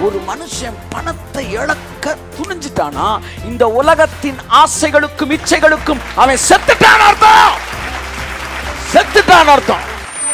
ஒரு மனுஷன் பணத்தை இழக்க துணிஞ்சிட்டானா இந்த உலகத்தின் ஆசைகளுக்கும் இச்சைகளுக்கும் அவன் செத்துட்டான் அர்த்தம் செத்துட்டான் அர்த்தம்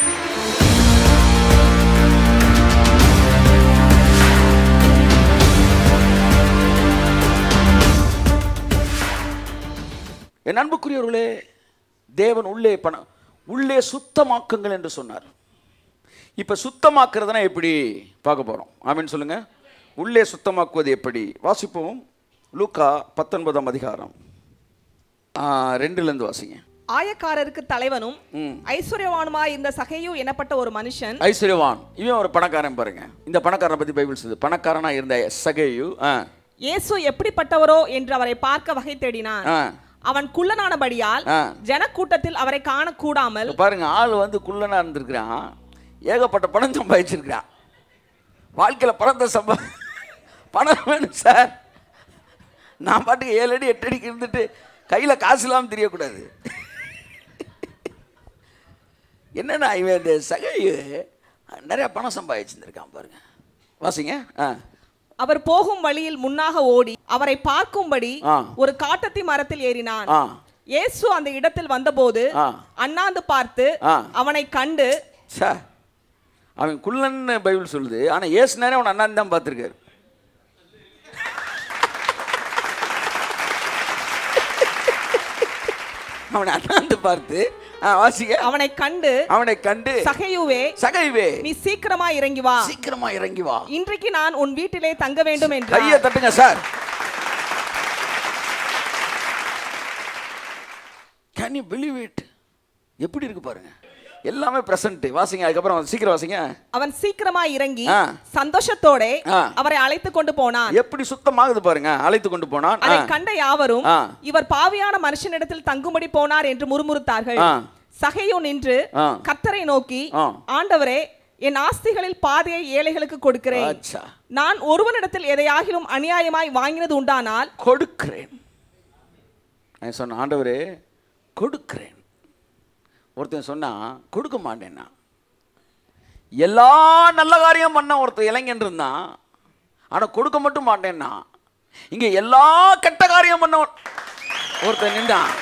என் அன்புக்குரியவர்களே தேவன் உள்ளே பண உள்ளே சுத்தமாக்குங்கள் என்று சொன்னார் இப்போ சுத்தமாக்குறதுனா எப்படி பார்க்க போகிறோம் ஆமீன் சொல்லுங்க உள்ளே சுத்தமாக்குவது எப்படி வாசிப்போம் லூக்கா பத்தொன்பதாம் அதிகாரம் ஆ, ரெண்டுலேருந்து வாசிங்க ஆயக்காரருக்கு தலைவனும் ம். ஐஸ்வர்யவானுமாய் இருந்த சகையு எனப்பட்ட ஒரு மனுஷன் ஐஸ்வர்யவான் இவன் ஒரு பணக்காரன் பாருங்க இந்த பணக்காரனை பற்றி பைபிள் சொல்லுது பணக்காரனா இருந்த சகேயு ஆ இயேசு எப்படிப்பட்டவரோ என்று அவரை பார்க்க வகை தேடினான் ஆ அவன் குள்ளனானபடியால் ஆ. ஜனக்கூட்டத்தில் அவரை காணக்கூடாமல் இப்ப பாருங்க ஆள் வந்து குள்ளனா இருந்திருக்கிறான் ஏகப்பட்ட பணம் சம்பாதிச்சிருக்கிறான் வாழ்க்கையில் பணத்தை சம்பா பணம் வேணும் சார் நான் பாட்டுக்கு ஏழு அடி எட்டு அடிக்கு இருந்துட்டு கையில் காசு இல்லாமல் தெரியக்கூடாது என்னன்னா இவன் இந்த சகை நிறைய பணம் சம்பாதிச்சிருந்திருக்கான் பாருங்க வாசிங்க ஆ அவர் போகும் வழியில் முன்னாக ஓடி அவரை பார்க்கும்படி ஆ. ஒரு காட்டத்தி மரத்தில் ஏறினான் ஆ இயேசு அந்த இடத்தில் வந்தபோது ஆ. அண்ணாந்து பார்த்து ஆ. அவனை கண்டு சார் அவன் குள்ளன்னு பைபிள் சொல்லுது ஆனால் ஏசு நேரம் அவன் அண்ணாந்து தான் பார்த்துருக்காரு அவனை அண்ணாந்து பார்த்து ஆ, வாசிக்க அவனை கண்டு அவனை கண்டு சகையுவே சகைவே நீ சீக்கிரமா இறங்கி வா சீக்கிரமா இறங்கி வா இன்றைக்கு நான் உன் வீட்டிலே தங்க வேண்டும் கையை என்றார் தட்டுங்க sir can you believe it எப்படி இருக்கு பாருங்க எல்லாமே பிரசன்ட் வாசிங்க அதுக்கப்புறம் சீக்கிரம் வாசிங்க அவன் சீக்கிரமா இறங்கி ஆ. சந்தோஷத்தோட ஆ. அவரை அழைத்து கொண்டு போனான் எப்படி சுத்தமாகுது பாருங்க அழைத்து கொண்டு போனான் அதை ஆ. கண்ட யாவரும் ஆ. இவர் பாவியான மனுஷனிடத்தில் தங்கும்படி போனார் என்று முறுமுறுத்தார்கள் ஆ. சகையோ நின்று ஆ. கர்த்தரை நோக்கி ஆ. ஆண்டவரே என் ஆஸ்திகளில் பாதியை ஏழைகளுக்கு கொடுக்கிறேன் அச்சா நான் ஒருவனிடத்தில் எதையாகிலும் அநியாயமாய் வாங்கினது உண்டானால் கொடுக்கிறேன் நான் சொன்னேன் ஆண்டவரே கொடுக்கிறேன் ஒருத்தன் சொன்னா கொடுக்க மாட்டேன்னா எல்லா நல்ல காரியம் பண்ண ஒருத்தன் இளைஞன் இருந்தான் ஆனா கொடுக்க மட்டும் மாட்டேன்னா இங்க எல்லா கெட்ட காரியம் பண்ண ஒரு- ஒருத்தன் நின்றான்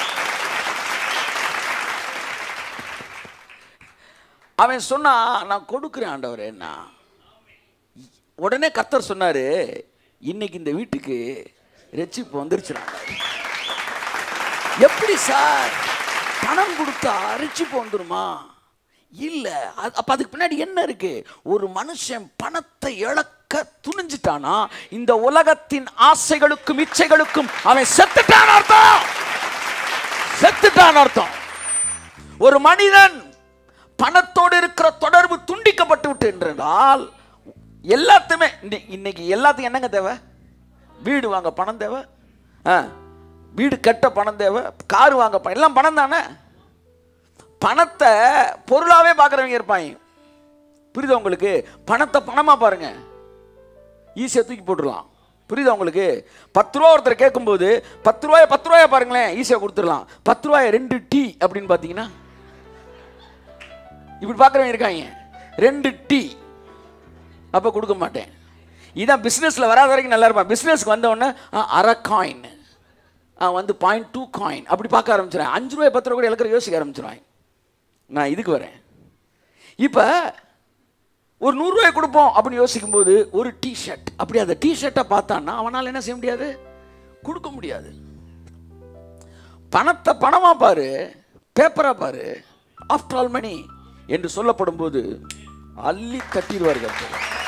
அவன் சொன்னா நான் கொடுக்கிறேன் ஆண்டவரேன்னா உடனே கர்த்தர் சொன்னாரு இன்னைக்கு இந்த வீட்டுக்கு ரெச்சிப்பு வந்துருச்சுறாங்க எப்படி சார் பணம் கொடுத்தா ரெச்சிப்பு வந்துருமா இல்ல அது- அப்ப அதுக்கு பின்னாடி என்ன இருக்கு ஒரு மனுஷன் பணத்தை இழக்க துணிஞ்சிட்டானா இந்த உலகத்தின் ஆசைகளுக்கும் இச்சைகளுக்கும் அவன் செத்துட்டான் அர்த்தம் செத்துட்டான் அர்த்தம் ஒரு மனிதன் பணத்தோடு இருக்கிற தொடர்பு துண்டிக்கப்பட்டு விட்டு என்றால் எல்லாத்தையுமே இன்னை- இன்னைக்கு எல்லாத்துக்கும் என்னங்க தேவை வீடு வாங்க பணம் தேவை ஆ வீடு கட்ட பணம் தேவை கார் வாங்க பணம் எல்லாம் பணம் தானே பணத்தை பொருளாவே பார்க்குறவங்க இருப்பாங்க புரியுதா உங்களுக்கு பணத்தை பணமா பாருங்க ஈஸியாக தூக்கி போட்டுடலாம் புரியுதா உங்களுக்கு பத்து ரூபா ஒருத்தர் கேட்கும்போது பத்து ரூபாய பத்து ரூபாய பாருங்களேன் ஈஸியாக கொடுத்துடலாம் பத்து ரூபாய ரெண்டு டீ அப்படின்னு பார்த்தீங்கன்னா இப்படி பார்க்குறவங்க இருக்காங்க ரெண்டு டீ அப்போ கொடுக்க மாட்டேன் இதான் பிஸ்னஸில் வராத வரைக்கும் நல்லா இருப்பான் பிஸ்னஸ்க்கு வந்த உடனே ஆ, அரை காயின் வந்து பாயிண்ட் டூ காயின் அப்படி பார்க்க ஆரம்பிச்சிடுறேன் அஞ்சு ரூபாய் பத்து ரூபாய் கூட இழக்கிற யோசிக்க ஆரம்பிச்சிடுவாங்க நான் இதுக்கு வரேன் இப்போ ஒரு நூறுரூவாய் கொடுப்போம் அப்படின்னு யோசிக்கும்போது ஒரு டிஷர்ட் அப்படி அந்த டிஷர்ட்டை பார்த்தான்னா அவனால் என்ன செய்ய முடியாது கொடுக்க முடியாது பணத்தை பணமா பாரு பேப்பரா பாரு ஆஃப்டர் ஆல் மணி என்று சொல்லப்படும் போது அள்ளி கட்டிடுவார்கள்